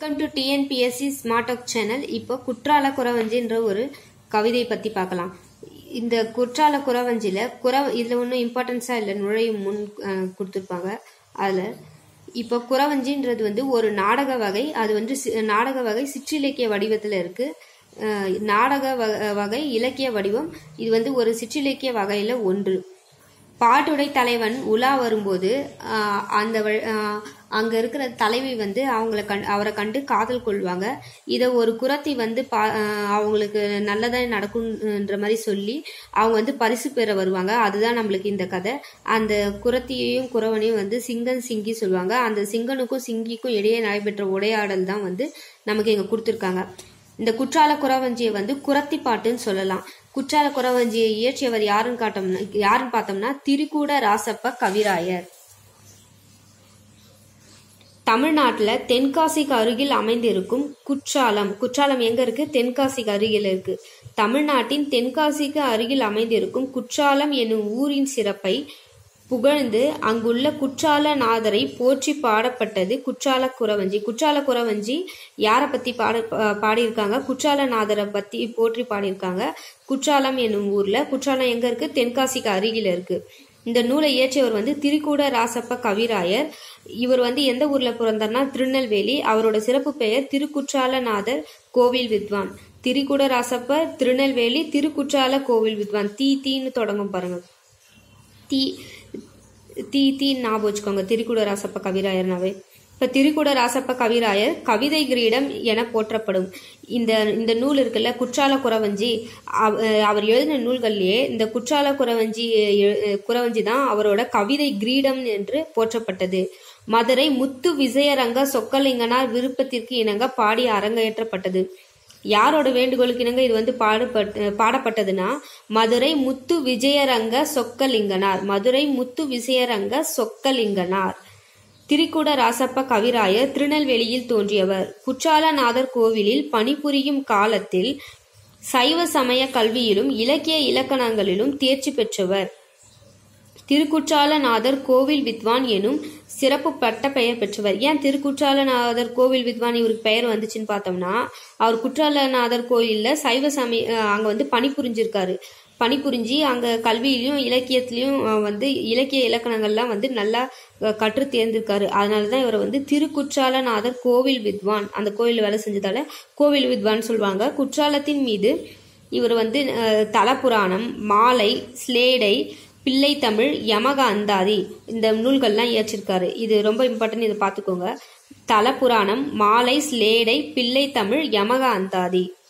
welcome to TNPSC smart work channel இப்போ குற்றால குறவஞ்சின்ற ஒரு கவிதை பற்றி பார்க்கலாம் இந்த குற்றால குறவஞ்சியில் குற இதில் ஒன்றும் இம்பார்ட்டன்ஸாக இல்லை நுழையும் முன் அஹ், கொடுத்துருப்பாங்க அதில் இப்போ குறவஞ்சின்றது வந்து ஒரு நாடக வகை அது வந்து சி- நாடக வகை சிற்றிலக்கிய வடிவத்தில் இருக்கு அஹ், நாடக வ- வகை இலக்கிய வடிவம் இது வந்து ஒரு சிற்றிலக்கிய வகையில் ஒன்று பாட்டுடை தலைவன் உலா வரும்போது ஆஹ், அந்த வ- ஆஹ், அங்க இருக்கிற தலைவி வந்து அவங்கள கண் அவரை கண்டு காதல் கொள்வாங்க இதை ஒரு குரத்தி வந்து பா ஆஹ், அவங்களுக்கு நல்லதா நடக்கும்ன்ற மாதிரி சொல்லி அவங்க வந்து பரிசு பெற வருவாங்க அதுதான் நம்மளுக்கு இந்த கதை அந்த குரத்தியையும் குறவனையும் வந்து சிங்கன் சிங்கி சொல்லுவாங்க அந்த சிங்கனுக்கும் சிங்கிக்கும் இடையே நடைபெற்ற உரையாடல் தான் வந்து நமக்கு இங்க கொடுத்துருக்காங்க இந்த குற்றால குறவஞ்சியை வந்து குரத்தி பாட்டுன்னு சொல்லலாம் குற்றால குறவஞ்சியை இயற்றியவர் யாருன்னு காட்டோம்னா யாருன்னு பார்த்தோம்னா திரிகூட ராசப்ப கவிராயர் தமிழ்நாட்டுல தென்காசிக்கு அருகில் அமைந்திருக்கும் குற்றாலம் குற்றாலம் எங்க இருக்கு தென்காசிக்கு அருகில் இருக்கு தமிழ்நாட்டின் தென்காசிக்கு அருகில் அமைந்திருக்கும் குற்றாலம் என்னும் ஊரின் சிறப்பை புகழ்ந்து அங்குள்ள குற்றால நாதரை போற்றி பாடப்பட்டது குற்றால குறவஞ்சி குற்றால குறவஞ்சி யாரை பத்தி பாட பா- பாடியிருக்காங்க குற்றால நாதரை பத்தி போற்றி பாடியிருக்காங்க குற்றாலம் என்னும் ஊர்ல குற்றாலம் எங்க இருக்கு தென்காசிக்கு அருகில் இருக்கு இந்த நூலை இயற்றியவர் வந்து திரிகூட ராசப்ப கவிராயர் இவர் வந்து எந்த ஊர்ல பிறந்தார்னா திருநெல்வேலி அவரோட சிறப்பு பெயர் திருக்குற்றாலநாதர் கோவில் வித்வான் திரிகூட ராசப்ப திருநெல்வேலி திருக்குற்றால கோவில் வித்வான் தீ தீன்னு தொடங்கும் பாருங்க தீ தீ தீ ஞாபகம் வச்சுக்கோங்க திரிகுட ராசப்ப கவிராயர்னாவே இப்ப திரிகுட ராசப்ப கவிராயர் கவிதை கிரீடம் என போற்றப்படும் இந்த இந்த நூல் இருக்குல்ல குற்றால குறவஞ்சி அவ- அவர் எழுதின நூல்கள்லயே இந்த குற்றால குறவஞ்சி எ- குறவஞ்சி தான் அவரோட கவிதை கிரீடம் என்று போற்றப்பட்டது மதுரை முத்து விஜயரங்க சொக்கலிங்கனார் விருப்பத்திற்கு இணங்க பாடி அரங்கேற்றப்பட்டது யாரோட வேண்டுகோளுக்கு இணங்க இது வந்து பாடுபட்டு பாடப்பட்டதுன்னா மதுரை முத்து விஜயரங்க சொக்கலிங்கனார் மதுரை முத்து விஜயரங்க சொக்கலிங்கனார் திரிகுட ராசப்ப கவிராயர் திருநெல்வேலியில் தோன்றியவர் குற்றாலநாதர் கோவிலில் பணிபுரியும் காலத்தில் சைவ சமய கல்வியிலும் இலக்கிய இலக்கணங்களிலும் தேர்ச்சி பெற்றவர் திருக்குற்றாலநாதர் கோவில் வித்வான் எனும் சிறப்பு பட்ட பெயர் பெற்றவர் ஏன் திருக்குற்றாலநாதர் கோவில் வித்வான் இவருக்கு பெயர் வந்துச்சுன்னு பார்த்தோம்னா அவர் குற்றாலநாதர் கோயில்ல சைவ சமய அஹ் அங்க வந்து பணிபுரிஞ்சிருக்காரு பணிபுரிஞ்சு அங்க கல்வியிலையும் இலக்கியத்திலையும் அஹ் வந்து இலக்கிய இலக்கணங்கள்லாம் வந்து நல்லா அஹ் கற்று தேர்ந்திருக்காரு அதனால தான் இவரை வந்து திருக்குற்றாலநாதர் கோவில் வித்வான் அந்த கோயில் வேலை செஞ்சதால கோவில் வித்வான் சொல்லுவாங்க குற்றாலத்தின் மீது இவர் வந்து அஹ், தலபுராணம் மாலை ஸ்லேடை பிள்ளை தமிழ் யமக அந்தாதி இந்த நூல்கள்லாம் இயற்றிருக்காரு இது ரொம்ப இம்பார்ட்டன்ட் இதை பார்த்துக்கோங்க தலபுராணம் மாலை ஸ்லேடை பிள்ளை தமிழ் யமக அந்தாதி